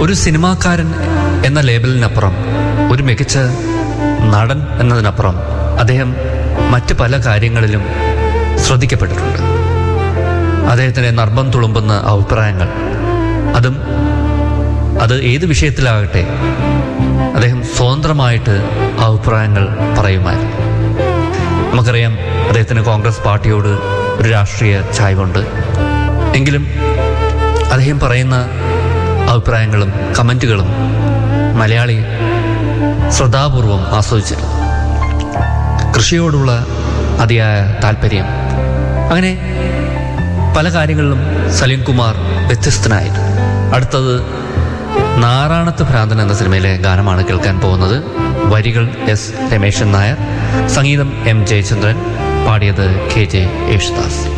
ഒരു സിനിമാക്കാരൻ എന്ന ലേബലിനപ്പുറം ഒരു മികച്ച നടൻ എന്നതിനപ്പുറം അദ്ദേഹം മറ്റ് പല കാര്യങ്ങളിലും ശ്രദ്ധിക്കപ്പെട്ടിട്ടുണ്ട് അദ്ദേഹത്തിന് നർമ്മം തുളുമ്പുന്ന അഭിപ്രായങ്ങൾ അതും അത് ഏത് വിഷയത്തിലാകട്ടെ അദ്ദേഹം സ്വതന്ത്രമായിട്ട് അഭിപ്രായങ്ങൾ പറയുമായിരുന്നു നമുക്കറിയാം അദ്ദേഹത്തിന് കോൺഗ്രസ് പാർട്ടിയോട് ഒരു രാഷ്ട്രീയ ചായ്വുണ്ട് എങ്കിലും അദ്ദേഹം പറയുന്ന അഭിപ്രായങ്ങളും കമൻറ്റുകളും മലയാളി ശ്രദ്ധാപൂർവം ആസ്വദിച്ചിരുന്നു കൃഷിയോടുള്ള അതിയായ താല്പര്യം അങ്ങനെ പല കാര്യങ്ങളിലും സലീം കുമാർ വ്യത്യസ്തനായിരുന്നു അടുത്തത് നാറാണത്ത് ഭ്രാന്തൻ എന്ന സിനിമയിലെ ഗാനമാണ് കേൾക്കാൻ പോകുന്നത് വരികൾ എസ് രമേശൻ നായർ സംഗീതം എം ജയചന്ദ്രൻ പാടിയത് കെ ജെ യേശുദാസ്